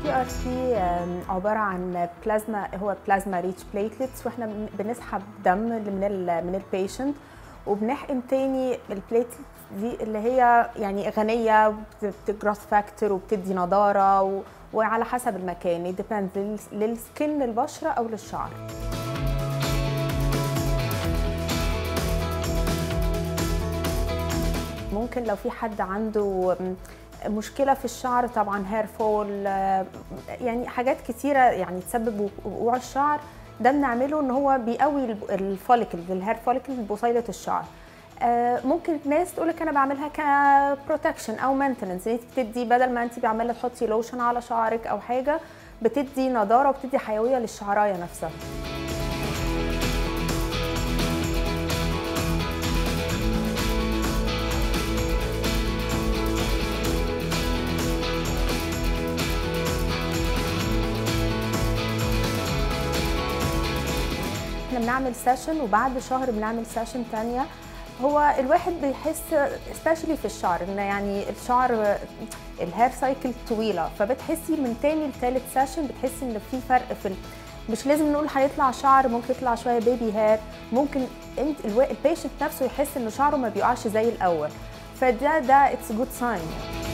البي ار سي عباره عن بلازما هو بلازما ريتش بليتلتس واحنا بن- بنسحب دم من ال من البيشنت وبنحقن تاني البليتلتس دي اللي هي يعني غنيه بتجروث فاكتور وبتدي نضاره و... وعلى حسب المكان ديبند للسكن للبشره او للشعر ممكن لو في حد عنده مشكله في الشعر طبعا هير فول يعني حاجات كتيره يعني تسبب وقوع الشعر ده بنعمله ان هو بيقوي الفوليكل الهير فوليكل بصيله الشعر آه، ممكن ناس تقول لك انا بعملها كبروتكشن او مينتننس انت بتدي بدل ما انت عماله تحطي لوشن على شعرك او حاجه بتدي نضاره وبتدي حيويه للشعرايه نفسها احنا بنعمل سيشن وبعد شهر بنعمل سيشن تانية هو الواحد بيحس سبيشالي في الشعر ان يعني الشعر الهير سايكل طويله فبتحسي من تاني لتالت سيشن بتحسي ان في فرق في ال... مش لازم نقول هيطلع شعر ممكن يطلع شويه بيبي هير ممكن انت البيشنت نفسه يحس ان شعره ما بيقعش زي الاول فده ده اتس جود ساين